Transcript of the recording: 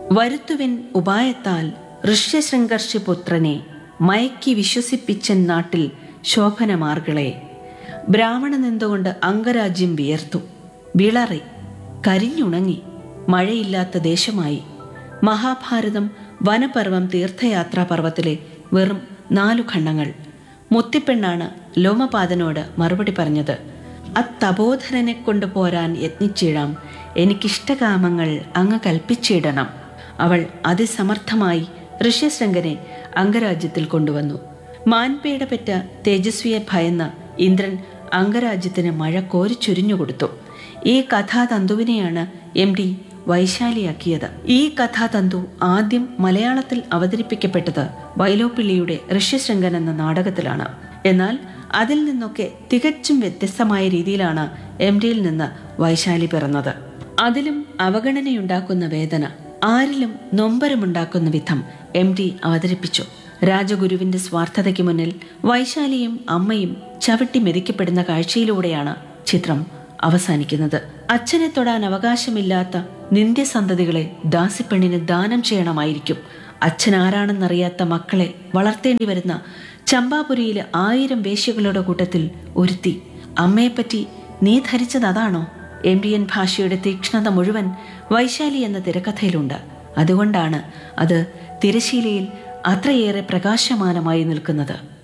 വരുത്തുവിൻ ഉപായത്താൽ ഋഷ്യശൃംഗർഷിപുത്രനെ മയക്കി വിശ്വസിപ്പിച്ചൻ നാട്ടിൽ ശോഭനമാർകളെ ബ്രാഹ്മണനെന്തുകൊണ്ട് അംഗരാജ്യം വിയർത്തു വിളറി കരിഞ്ഞുണങ്ങി മഴയില്ലാത്ത ദേശമായി മഹാഭാരതം വനപർവം തീർത്ഥയാത്രാ പർവ്വത്തിലെ വെറും നാലു ഖണ്ഡങ്ങൾ മുത്തിപ്പെണ്ണാണ് ലോമപാദനോട് മറുപടി പറഞ്ഞത് അത്തബോധരനെ കൊണ്ടുപോരാൻ യത്നിച്ചിടാം എനിക്കിഷ്ടകാമങ്ങൾ അങ്ങ് കൽപ്പിച്ചിടണം അവൾ അതിസമർത്ഥമായി ഋഷ്യശൃംഗനെ അംഗരാജ്യത്തിൽ കൊണ്ടുവന്നു മാൻപേട പെറ്റ തേജസ്വിയെ ഭയന്ന് ഇന്ദ്രൻ അംഗരാജ്യത്തിന് മഴ കോരിച്ചൊരിഞ്ഞുകൊടുത്തു ഈ കഥാതന്തുവിനെയാണ് എം ഡി വൈശാലിയാക്കിയത് ഈ കഥാതന്തു ആദ്യം മലയാളത്തിൽ അവതരിപ്പിക്കപ്പെട്ടത് വൈലോപ്പിള്ളിയുടെ ഋഷ്യശൃംഗൻ എന്ന നാടകത്തിലാണ് എന്നാൽ അതിൽ നിന്നൊക്കെ തികച്ചും വ്യത്യസ്തമായ രീതിയിലാണ് എം ഡിയിൽ നിന്ന് വൈശാലി പിറന്നത് അതിലും അവഗണനയുണ്ടാക്കുന്ന വേദന ആരിലും നൊമ്പരമുണ്ടാക്കുന്ന വിധം എം ഡി അവതരിപ്പിച്ചു രാജഗുരുവിന്റെ സ്വാർത്ഥതയ്ക്ക് മുന്നിൽ വൈശാലിയും അമ്മയും ചവിട്ടി മെതിക്കപ്പെടുന്ന കാഴ്ചയിലൂടെയാണ് ചിത്രം അവസാനിക്കുന്നത് അച്ഛനെ തൊടാൻ അവകാശമില്ലാത്ത നിന്ദ്യസന്തതികളെ ദാസിപ്പെണ്ണിന് ദാനം ചെയ്യണമായിരിക്കും അച്ഛൻ ആരാണെന്നറിയാത്ത മക്കളെ വളർത്തേണ്ടി വരുന്ന ചമ്പാപുരിയിലെ ആയിരം വേശ്യകളുടെ കൂട്ടത്തിൽ ഒരുത്തി അമ്മയെപ്പറ്റി നീ ധരിച്ചത് അതാണോ എം ഡി എൻ ഭാഷയുടെ തീക്ഷ്ണത മുഴുവൻ വൈശാലി എന്ന തിരക്കഥയിലുണ്ട് അതുകൊണ്ടാണ് അത് തിരശീലയിൽ അത്രയേറെ പ്രകാശമാനമായി നിൽക്കുന്നത്